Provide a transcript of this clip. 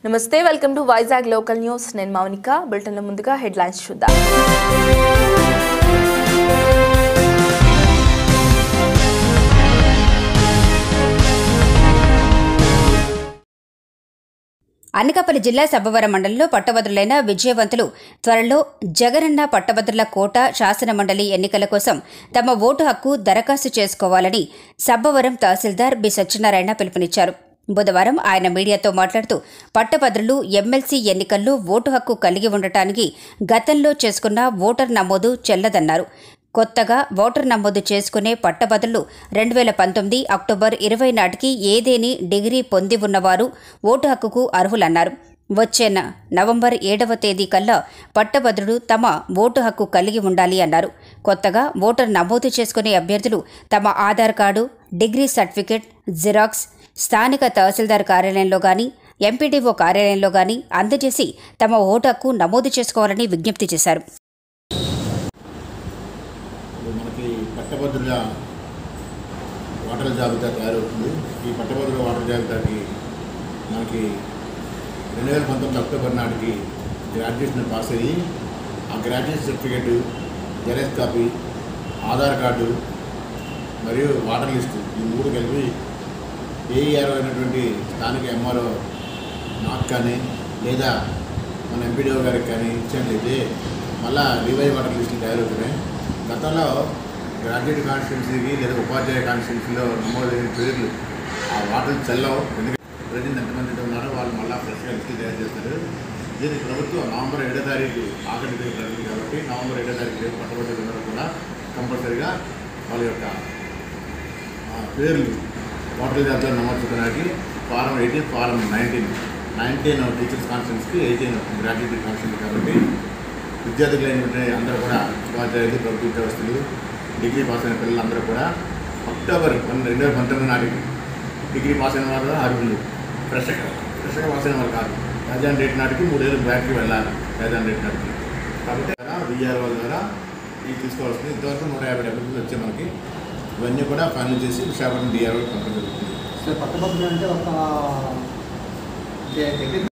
నమస్తే welcome to Vizag local news నేను మౌనిక బులెటిన్ల ముందుగా హెడ్లైన్స్ చూద్దాం అనకాపల్లి జిల్లా సబ్బవరం మండలంలో పట్టభద్రులైన విజయవంతులు త్వరలో జగనన్న పట్టభద్రుల కోట శాసన మండలి ఎన్నికల కోసం తమ ఓటు హక్కు దరఖాస్తు చేసుకోవాలని సబ్బవరం తహసీల్దార్ బి సత్యనారాయణ పిలుపునిచ్చారు బుధవారం ఆయన మీడియాతో మాట్లాడుతూ పట్టభద్రులు ఎమ్మెల్సీ ఎన్నికల్లో ఓటు హక్కు కలిగి ఉండటానికి గతంలో చేసుకున్న ఓటర్ నమోదు చెల్లదన్నారు కొత్తగా ఓటర్ నమోదు చేసుకునే పట్టభద్రులు రెండు వేల పంతొమ్మిది అక్టోబర్ ఇరవై నాటికి ఏదేని డిగ్రీ పొంది ఉన్నవారు ఓటు హక్కుకు అర్హులన్నారు వచ్చే న- నవంబర్ ఏడవ తేదీ కల్లా పట్టభద్రుడు తమ ఓటు హక్కు కలిగి ఉండాలి అన్నారు కొత్తగా ఓటర్ నమోదు చేసుకునే అభ్యర్థులు తమ Aadhaar card degree certificate xerox స్థానిక తహసీల్దార్ కార్యాలయంలో గాని ఎంపీడీఓ కార్యాలయంలో గాని అందజేసి తమ ఓటు హక్కు నమోదు చేసుకోవాలని విజ్ఞప్తి చేశారు ఇప్పుడు మనకి పట్టభద్రుల ఓటర్ల జాబితా తయారవుతుంది ఈ పట్టభద్రుల ఓటర్ల జాబితాకి మనకి రెండు వేల పంతొమ్మిది అక్టోబర్ నాటికి గ్రాడ్యుయేషన్ పాస్ అయ్యి ఆ graduation certificate xerox copy Aadhaar card మరియు వాటర్ లిస్టు ఈ మూడు కలిపి ఏఈఆర్ అయినటువంటి స్థానిక ఎంఆర్ఓ నాకు కానీ లేదా మన ఎంపీడీఓ గారికి కానీ ఇచ్చినట్లయితే మళ్ళా రివైవ్ వాటర్ లిస్టులు తయారవుతున్నాయి గతంలో గ్రాడ్యుయేట్ కాన్స్టిట్యున్సీకి లేదా ఉపాధ్యాయ కాన్స్టిట్యున్సీలో నమోదైన పేర్లు ఆ వాటర్ చెల్లవు ఎందుకంటే ప్రజెంట్ ఎంతమంది అయితే ఉన్నారో వాళ్ళు మళ్ళీ ఫ్రెష్గా లిస్టులు తయారు చేస్తారు దీనికి ప్రభుత్వం నవంబర్ ఏడో తారీఖు ఆఖరి తేదీ ప్రకటన కాబట్టి నవంబర్ ఏడో తారీఖు రేపు పట్టబడి అందరూ కూడా కంపల్సరీగా వాళ్ళ యొక్క ఆ, పేర్లు ఓటర్ జాబితా నమోదు చేయడానికి form eighteen form nineteen nineteen teachers కాన్ఫరెన్స్కి ఎయిటీన్ గ్రాడ్యుయేట్ కాన్ఫరెన్స్ కాబట్టి విద్యార్థులైనటువంటి అందరూ కూడా ఉపాధ్యాయులు ప్రభుత్వ ఉద్యోగస్తులు డిగ్రీ పాస్ అయిన పిల్లలందరూ కూడా అక్టోబర్ పన్నెండు రెండు వేల పంతొమ్మిది నాటికి డిగ్రీ పాస్ అయిన వారు అర్హులు ఫ్రెష్గా ఫ్రెష్గా పాస్ అయిన వారు కాదు రాజధాని డేట్ నాటికి మూడేళ్ళు బ్యాక్కి వెళ్ళాలి రాజధాని డేట్ నాటికి కాబట్టి విఆర్ఓ ద్వారా ఇది తీసుకోవాల్సింది ఇంతవరకు నూట యాభై డబ్బులు వచ్చాయి మనకి ఇవన్నీ కూడా ఫైనల్ చేసి విశాఖపట్నం డిఆర్ఓ పంపడం జరుగుతుంది సార్ పట్టభద్రులు అంటే ఒక అంటే దగ్గర